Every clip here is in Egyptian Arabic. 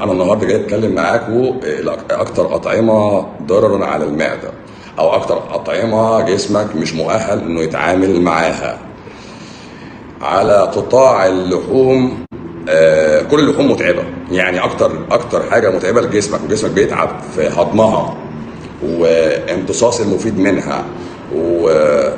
انا النهارده جاي اتكلم معاكم اكتر اطعمه ضررا على المعده او اكتر اطعمه جسمك مش مؤهل انه يتعامل معاها على قطاع اللحوم آه، كل اللحوم متعبه يعني اكتر اكتر حاجه متعبه لجسمك وجسمك بيتعب في هضمها وامتصاص المفيد منها ومرض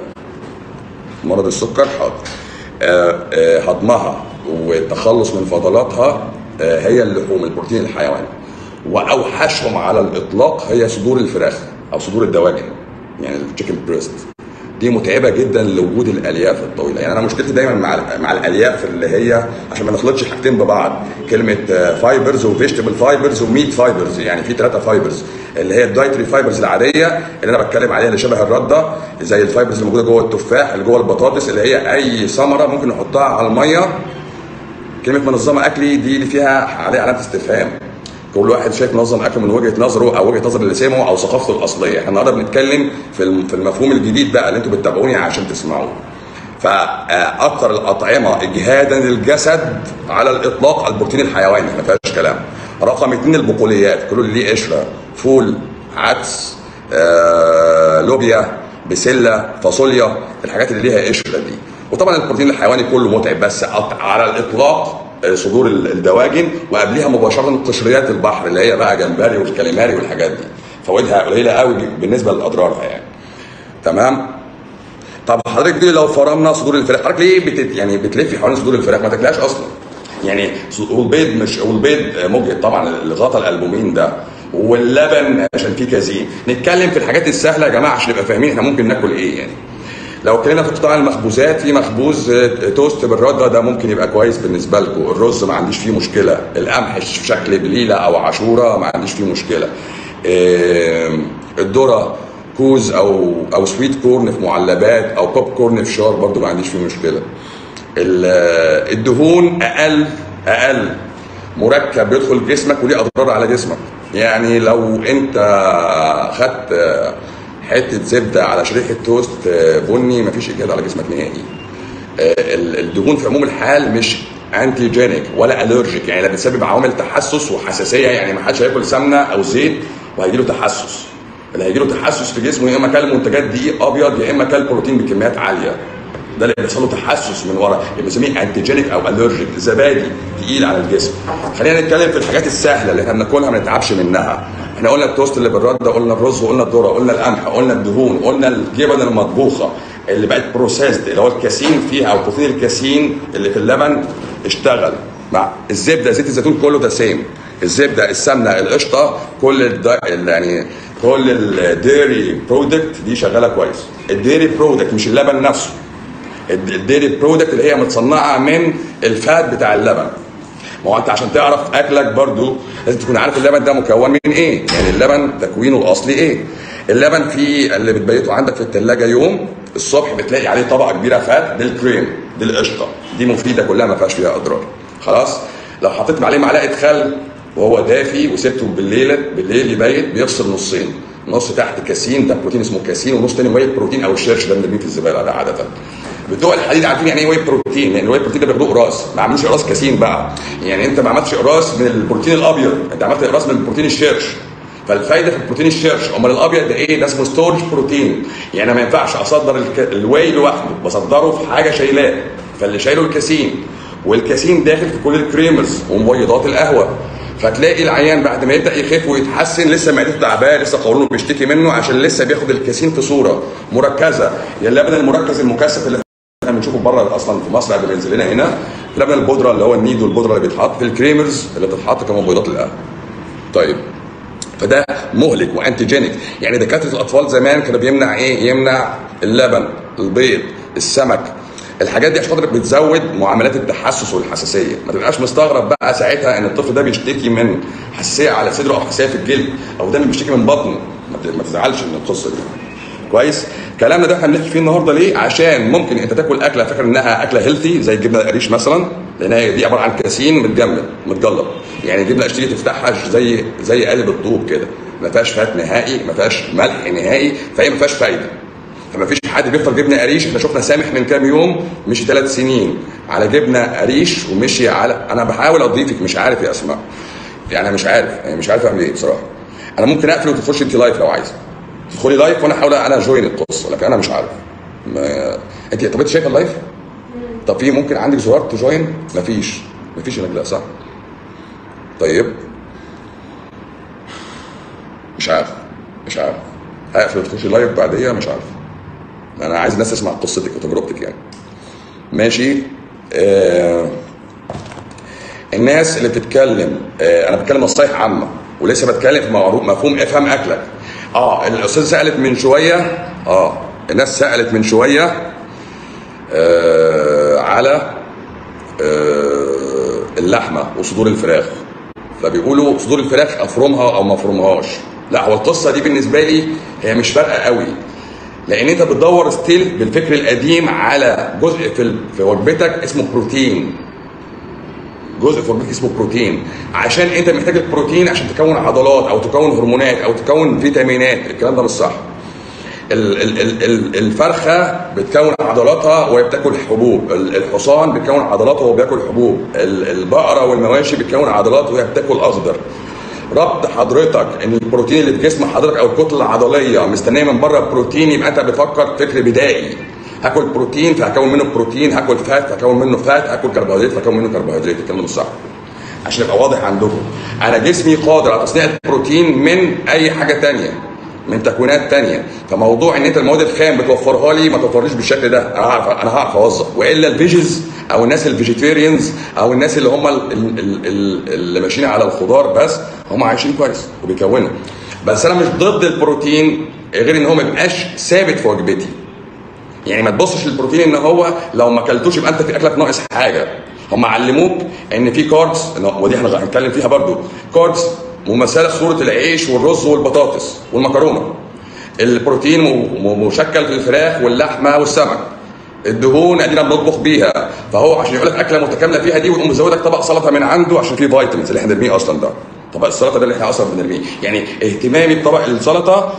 السكر حاضر آه، آه، هضمها والتخلص من فضلاتها آه، هي اللحوم البروتين الحيواني واوحشهم على الاطلاق هي صدور الفراخ او صدور الدواجن يعني التشيكن بريست دي متعبه جدا لوجود الالياف الطويله يعني انا مشكلتي دايما مع مع الالياف اللي هي عشان ما نخلطش حاجتين ببعض كلمه فايبرز وفيجيتابل فايبرز وميت فايبرز يعني في ثلاثه فايبرز اللي هي الدايتري فايبرز العاديه اللي انا بتكلم عليها اللي شبه الرده زي الفايبرز اللي موجوده جوه التفاح اللي جوه البطاطس اللي هي اي ثمره ممكن نحطها على الميه كلمه منظمه اكلي دي اللي فيها عليها علامه استفهام كل واحد شايف منظم اكله من وجهه نظره او وجهه نظر اللي سمعه او ثقافته الاصليه احنا النهارده بنتكلم في الم- في المفهوم الجديد بقى اللي انتوا بتتابعوني عشان تسمعوه فاكثر الاطعمه اجهادا للجسد على الاطلاق البروتين الحيواني ما فيهاش كلام رقم اثنين البقوليات كله اللي ليه قشره فول عدس آه، لوبيا بسله فاصوليا الحاجات اللي ليها قشره دي وطبعا البروتين الحيواني كله متعب بس أط- على الاطلاق آه، صدور ال- الدواجن وقبليها مباشره قشريات البحر اللي هي بقى جمبري والكاليماري والحاجات دي فوائدها قليله قوي بالنسبه لاضرارها يعني تمام طب حضرتك دي لو فرمنا صدور الفراخ حضرتك ليه بتت يعني بتلفي حوالين صدور الفراخ ما تاكلهاش اصلا يعني ص- والبيض مش والبيض مجهد طبعا الغطا الالبومين ده واللبن عشان فيه كازين نتكلم في الحاجات السهله يا جماعه عشان نبقى فاهمين احنا ممكن ناكل ايه يعني لو اتكلمنا في قطاع المخبوزات في مخبوز آه، توست بالرده ده ممكن يبقى كويس بالنسبه لكم الرز ما عنديش فيه مشكله القمح في شكل بليله او عاشوره ما عنديش فيه مشكله آم، الذره كوز او او سويت كورن في معلبات او بوب كورن في شار برضو ما عنديش فيه مشكله ال- الدهون اقل اقل مركب بيدخل جسمك وليه اضرار على جسمك يعني لو انت خدت حته زبده على شريحه توست بني مفيش اجهاد على جسمك نهائي ال- الدهون في عموم الحال مش انتي جينيك ولا الرجيك يعني لا بتسبب عوامل تحسس وحساسيه يعني ما حدش هياكل سمنه او زيت وهيجي له تحسس اللي هيجي له تحسس في جسمه يا اما كل منتجات دقيق ابيض يا اما كل بروتين بكميات عاليه ده اللي بيحصل له تحسس من ورا اللي بنسميه انتيجينيك او الرجيك زبادي تقيل على الجسم خلينا نتكلم في الحاجات السهله اللي احنا بناكلها ما نتعبش منها احنا قلنا التوست اللي بالرده قلنا الرز وقلنا الذره قلنا القمح قلنا الدهون قلنا الجبن المطبوخه اللي بقت بروسيسد اللي هو الكاسين فيها او بروتين الكاسين اللي في اللبن اشتغل مع الزبده زيت الزيتون كله ده سيم الزبده السمنه القشطه كل الد... يعني كل الديري برودكت دي شغاله كويس الديري برودكت مش اللبن نفسه الديري برودكت اللي هي متصنعه من الفات بتاع اللبن ما هو انت عشان تعرف اكلك برضو لازم تكون عارف اللبن ده مكون من ايه يعني اللبن تكوينه الاصلي ايه اللبن فيه اللي بتبيته عندك في الثلاجه يوم الصبح بتلاقي عليه طبقه كبيره فات دي الكريم دي القشطه دي مفيده كلها ما فيهاش فيها اضرار خلاص لو حطيت عليه معلقه خل وهو دافي وسبته بالليل بالليل يبيت بيفصل نصين نص تحت كاسين ده بروتين اسمه كاسين ونص تاني واي بروتين او الشرش ده بنرميه في الزباله ده عاده بتوع الحديد عارفين يعني ايه واي بروتين يعني الواي بروتين ده بياخدوه قراص ما عملوش قراص كاسين بقى يعني انت ما عملتش قراص من البروتين الابيض انت عملت قراص من البروتين الشرش فالفايده في البروتين الشرش امال الابيض ده ايه ده اسمه ستورج بروتين يعني ما ينفعش اصدر الك... الواي لوحده بصدره في حاجه شايلاه فاللي شايله الكاسين والكاسين داخل في كل الكريمرز ومبيضات القهوه فتلاقي العيان بعد ما يبدا يخف ويتحسن لسه معدته تعبان لسه قولونه بيشتكي منه عشان لسه بياخد الكاسين في صوره مركزه يا اللبن المركز المكثف اللي احنا بنشوفه بره اصلا في مصر قبل ما ينزل لنا هنا لبن البودره اللي هو النيد والبودره اللي بيتحط في الكريمرز اللي بتتحط كمبيضات القهوه طيب فده مهلك وانتيجينيك يعني دكاتره الاطفال زمان كانوا بيمنع ايه يمنع اللبن البيض السمك الحاجات دي عشان خاطر بتزود معاملات التحسس والحساسيه ما تبقاش مستغرب بقى ساعتها ان الطفل ده بيشتكي من حساسيه على صدره او حساسيه في الجلد او ده بيشتكي من بطنه ما ت- ما تزعلش من القصه دي كويس كلامنا ده احنا بنحكي فيه النهارده ليه عشان ممكن انت تاكل اكله فاكر انها اكله هيلثي زي الجبنه القريش مثلا لان هي دي عباره عن كاسين متجمد متجلط يعني الجبنه القريش تيجي تفتحها زي زي قالب الطوب كده ما فيهاش فات نهائي ما فيهاش ملح نهائي فهي ما فيهاش فايده فما فيش حد بيفطر جبنه قريش احنا شفنا سامح من كام يوم مشي ثلاث سنين على جبنه قريش ومشي على انا بحاول اضيفك مش عارف يا اسماء يعني انا مش عارف يعني مش عارف اعمل ايه بصراحه انا ممكن اقفل وتخش انت لايف لو عايزه تدخلي لايف وانا احاول انا جوين القصه لكن انا مش عارف ما... انت طب انت شايفه اللايف طب في ممكن عندك زرار تجوين مفيش مفيش هناك لا صح طيب مش عارف مش عارف هقفل وتخشي لايف بعديها مش عارف انا عايز الناس تسمع قصتك وتجربتك يعني ماشي آه الناس اللي بتتكلم آه انا بتكلم نصايح عامه ولسه بتكلم في معروف مفهوم افهم اكلك اه الاستاذ سالت من شويه اه الناس سالت من شويه آه على آه اللحمه وصدور الفراخ فبيقولوا صدور الفراخ افرمها او ما افرمهاش لا هو القصه دي بالنسبه لي هي مش فارقه قوي لان انت بتدور ستيل بالفكر القديم على جزء في في وجبتك اسمه بروتين جزء في وجبتك اسمه بروتين عشان انت محتاج البروتين عشان تكون عضلات او تكون هرمونات او تكون فيتامينات الكلام ده مش صح ال- ال- ال- ال- الفرخه بتكون عضلاتها وهي بتاكل حبوب ال- الحصان بتكون عضلاته وهو بياكل حبوب ال- البقره والمواشي بتكون عضلات وهي بتاكل اخضر ربط حضرتك ان البروتين اللي في جسم حضرتك او الكتله العضليه مستنيه من بره بروتين يبقى انت بتفكر فكر بدائي هاكل بروتين فهكون منه بروتين هاكل فات فهكون منه فات هاكل كربوهيدرات فهكون منه كربوهيدرات الكلام ده مش صح عشان يبقى واضح عندكم انا جسمي قادر على تصنيع البروتين من اي حاجه تانية من تكوينات تانية فموضوع ان انت المواد الخام بتوفرها لي ما توفرليش بالشكل ده انا هعرف انا هعرف اوظف والا الفيجز او الناس الفيجيتيريانز او الناس اللي هم ال- ال- ال- ال- اللي ماشيين على الخضار بس هم عايشين كويس وبيكونوا بس انا مش ضد البروتين غير ان هو ما يبقاش ثابت في وجبتي يعني ما تبصش للبروتين ان هو لو ما اكلتوش يبقى انت في اكلك ناقص حاجه هم علموك ان في كاردز ودي احنا هنتكلم فيها برضو كاردز ممثله في صوره العيش والرز والبطاطس والمكرونه البروتين م- م- مشكل في الفراخ واللحمه والسمك الدهون ادينا بنطبخ بيها فهو عشان يقول لك اكله متكامله فيها دي ويقوم مزودك طبق سلطه من عنده عشان فيه فيتامينز اللي احنا بنرميه اصلا ده طبق السلطه ده اللي احنا اصلا بنرميه يعني اهتمامي بطبق السلطه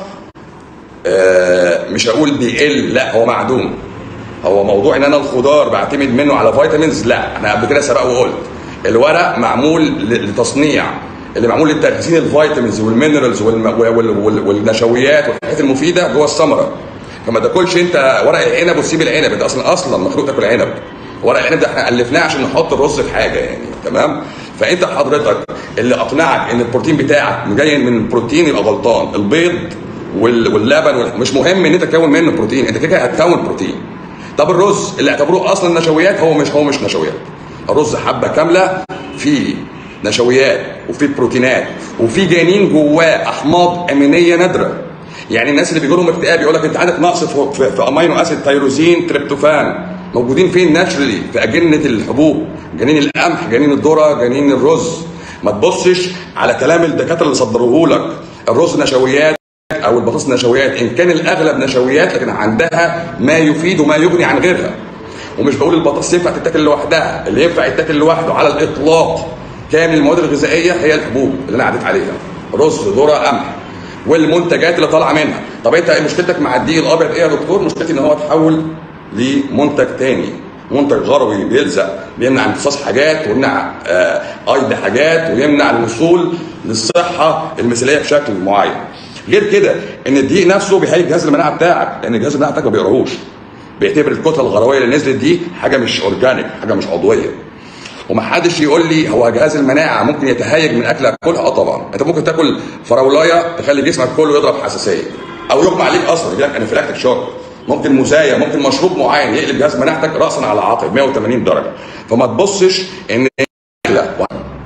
آه، مش هقول بيقل لا هو معدوم هو موضوع ان انا الخضار بعتمد منه على فيتامينز لا انا قبل كده سبق وقلت الورق معمول ل- لتصنيع اللي معمول لتخزين الفيتامينز والمينرالز والم- وال- وال- والنشويات والحاجات المفيده جوه الثمره فما تاكلش انت ورق العنب وتسيب العنب انت اصلا اصلا مخلوق تاكل عنب ورق العنب ده احنا الفناه عشان نحط الرز في حاجه يعني تمام فانت حضرتك اللي اقنعك ان البروتين بتاعك جاي من البروتين يبقى غلطان البيض وال- واللبن وال- مش مهم ان انت تكون منه بروتين انت كده كده هتكون بروتين طب الرز اللي اعتبروه اصلا نشويات هو مش هو مش نشويات الرز حبه كامله فيه نشويات وفيه بروتينات وفي جانين جواه احماض امينيه نادره يعني الناس اللي بيجي لهم اكتئاب يقول لك انت عندك نقص في, في, في امينو اسيد تيروزين تريبتوفان موجودين فين ناتشرالي في اجنه الحبوب جنين القمح جنين الذره جنين الرز ما تبصش على كلام الدكاتره اللي صدروه لك الرز نشويات او البطاطس نشويات ان كان الاغلب نشويات لكن عندها ما يفيد وما يغني عن غيرها ومش بقول البطاطس ينفع تتاكل لوحدها اللي ينفع يتاكل لوحده على الاطلاق كامل المواد الغذائيه هي الحبوب اللي انا عديت عليها رز ذره قمح والمنتجات اللي طالعه منها طب انت مشكلتك مع الدقيق الابيض ايه يا دكتور مشكلتي ان هو تحول لمنتج تاني منتج غروي بيلزق بيمنع امتصاص حاجات ويمنع آه، ايض حاجات ويمنع الوصول للصحه المثاليه بشكل معين غير كده ان الدقيق نفسه بيهيج جهاز المناعه بتاعك لان جهاز المناعه بتاعك ما بيقراهوش بيعتبر الكتله الغرويه اللي نزلت دي حاجه مش اورجانيك حاجه مش عضويه ومحدش يقول لي هو جهاز المناعه ممكن يتهيج من اكل اكلها اه طبعا انت ممكن تاكل فراولايه تخلي جسمك كله يضرب حساسيه او يغمى عليك اصلا يجيلك انفلاكتيك شوك ممكن مزايا ممكن مشروب معين يقلب جهاز مناعتك راسا على عقب 180 درجه فما تبصش ان اكله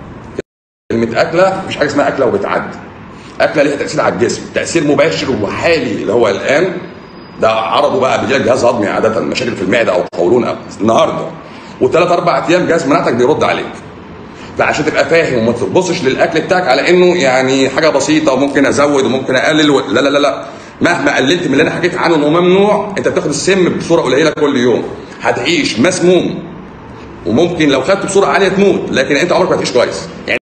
كلمه اكله مش حاجه اسمها اكله وبتعدي اكله ليها تاثير على الجسم تاثير مباشر وحالي اللي هو الان ده عرضه بقى بيجي لك جهاز هضمي عاده مشاكل في المعده او قولون أو النهارده وثلاث اربع ايام جهاز مناعتك بيرد عليك فعشان تبقى فاهم وما تبصش للاكل بتاعك على انه يعني حاجه بسيطه وممكن ازود وممكن اقلل و... لا لا لا لا مهما قللت من اللي انا حكيت عنه انه ممنوع انت بتاخد السم بصوره قليله كل يوم هتعيش مسموم وممكن لو خدته بصوره عاليه تموت لكن انت عمرك ما هتعيش كويس يعني